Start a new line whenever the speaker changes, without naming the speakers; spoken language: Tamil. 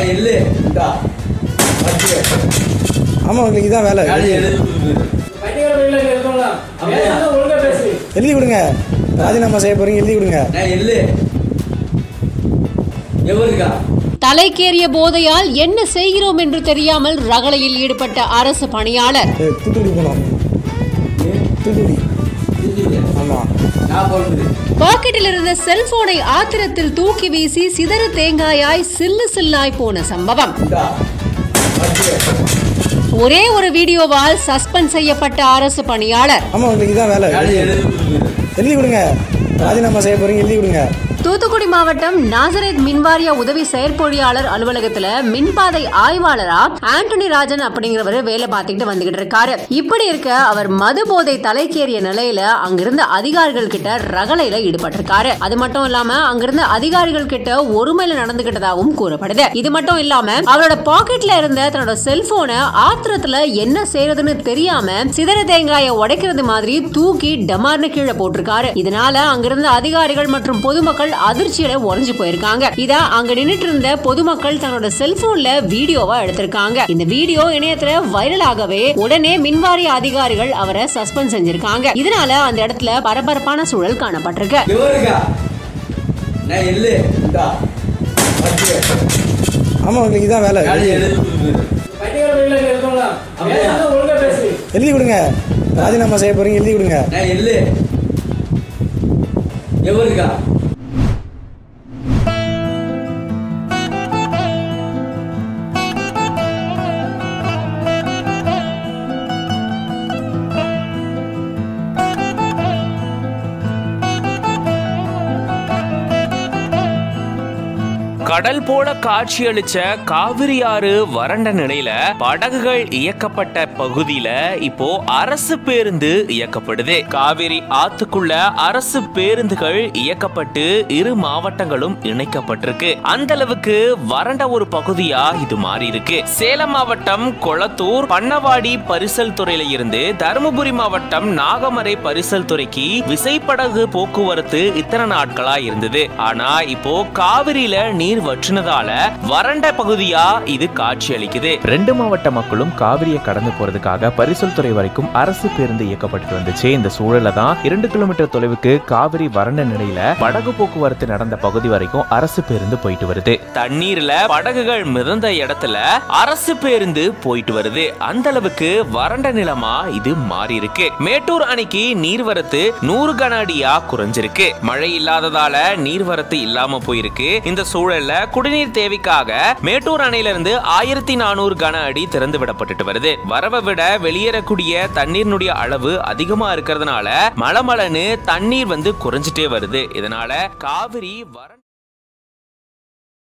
நான் இல்ல இந்தா வச்சு
ஆமாம் உங்களுக்கு இதான் வேலை
வேலையை எழுதி கொடுத்துரு.
பைத்தியக்கார பையில இங்க இருக்கோம்ல. பேசுறது ஒழுங்கா பேசு.
எழுதி கொடுங்க ராஜினாமா செய்ய போறீங்க எழுதி கொடுங்க
நான் இல்ல எவருக்கா
தலைக்கேறிய போதையால் என்ன செய்கிறோம் என்று தெரியாமல் ரகளையில் ஈடுபட்ட அரசு பணியாளர்
ஏய், தூத்துக்குடி போகணும் தூத்துக்குடி
தூத்துக்குடியா?
ஆமாம்
நான் போடுறது
பாக்கெட்டில் இருந்த செல்போனை ஆத்திரத்தில் தூக்கி வீசி சிதறு தேங்காயாய் சில்லு சில்லாய் போன சம்பவம்
இந்தா வச்சு
ஒரே ஒரு வீடியோவால் சஸ்பெண்ட் செய்யப்பட்ட அரசு பணியாளர்
ஆமாம் உங்களுக்கு இதான் வேலை
வேலையை எழுதி கொடுத்துரு.
எழுதி கொடுங்க ராஜினாமா செய்ய போறீங்க எழுதி கொடுங்க
தூத்துக்குடி மாவட்டம் நாசரேத் மின்வாரிய உதவி செயற்பொறியாளர் அலுவலகத்துல மின்பாதை ஆய்வாளரா ஆண்டனி ராஜன் அப்படிங்கிறவர் வேலை பார்த்துக்கிட்டு வந்துகிட்டு இருக்காரு இப்படி இருக்க அவர் மது போதை தலைக்கேறிய நிலையில அங்கிருந்த அதிகாரிகள் கிட்ட ரகளையில ஈடுபட்டிருக்காரு அது மட்டும் இல்லாம அங்கிருந்த அதிகாரிகள் கிட்ட ஒருமையில நடந்துகிட்டதாகவும் கூறப்படுது இது மட்டும் இல்லாம அவரோட பாக்கெட்ல இருந்த தன்னோட செல்போனை ஆத்திரத்துல என்ன செய்யறதுன்னு தெரியாம சிதற தேங்காயை உடைக்கிறது மாதிரி தூக்கி டமார்னு கீழே போட்டிருக்காரு இதனால அங்கிருந்த அதிகாரிகள் மற்றும் பொதுமக்கள் அதிர்ச்சியில உறைஞ்சு போயிருக்காங்க இத அங்க நின்னுட்டு இருந்த பொதுமக்கள் தன்னோட செல்போன்ல வீடியோவா எடுத்திருக்காங்க இந்த வீடியோ இணையத்துல வைரல் ஆகவே உடனே மின்வாரிய அதிகாரிகள் அவரை சஸ்பெண்ட் செஞ்சிருக்காங்க இதனால அந்த இடத்துல பரபரப்பான சூழல் காணப்பட்டிருக்கு
எவருக்கா நான் இல்ல இந்தா வச்சு
ஆமாம் உங்களுக்கு இதான் வேலை
வேலையை எழுதி கொடுத்துரு.
பைத்தியக்கார பையில இங்க இருக்கோம்ல. பேசுறது ஒழுங்கா பேசு.
எழுதி கொடுங்க ராஜினாமா செய்ய போறீங்க எழுதி கொடுங்க
நான் இல்ல எவருக்கா
கடல் போல காட்சியளிச்ச காவிரி ஆறு வறண்ட நிலையில படகுகள் இயக்கப்பட்ட பகுதியில இப்போ அரசு பேருந்து இயக்கப்படுது காவிரி ஆத்துக்குள்ள அரசு பேருந்துகள் இயக்கப்பட்டு இரு மாவட்டங்களும் இணைக்கப்பட்டிருக்கு அந்த அளவுக்கு வறண்ட ஒரு பகுதியா இது மாறி இருக்கு சேலம் மாவட்டம் கொளத்தூர் பண்ணவாடி பரிசல் துறையில இருந்து தருமபுரி மாவட்டம் நாகமரை பரிசல் துறைக்கு விசைப்படகு போக்குவரத்து இத்தனை நாட்களா இருந்தது ஆனா இப்போ காவிரியில நீர் வற்றினதால வறண்ட பகுதியா இது காட்சி அளிக்குது
ரெண்டு மாவட்ட மக்களும் காவிரியை கடந்து போறதுக்காக பரிசல் துறை வரைக்கும் அரசு பேருந்து இயக்கப்பட்டு வந்துச்சு இந்த சூழல்ல தான் இரண்டு கிலோமீட்டர் தொலைவுக்கு காவிரி வறண்ட நிலையில படகு போக்குவரத்து நடந்த பகுதி வரைக்கும் அரசு பேருந்து போயிட்டு வருது
தண்ணீர்ல படகுகள் மிதந்த இடத்துல அரசு பேருந்து போயிட்டு வருது அந்த அளவுக்கு வறண்ட நிலமா இது மாறி இருக்கு மேட்டூர் அணைக்கு நீர்வரத்து நூறு கன அடியா குறைஞ்சிருக்கு மழை இல்லாததால நீர்வரத்து இல்லாம போயிருக்கு இந்த சூழல்ல குடிநீர் தேவைக்காக மேட்டூர் அணையிலிருந்து ஆயிரத்தி நானூறு கன அடி திறந்து விடப்பட்டுட்டு வருது வரவை விட வெளியேறக்கூடிய தண்ணீரினுடைய அளவு அதிகமா இருக்கிறதுனால மலமலன்னு தண்ணீர் வந்து குறைஞ்சிட்டே வருது இதனால காவிரி வறண்ட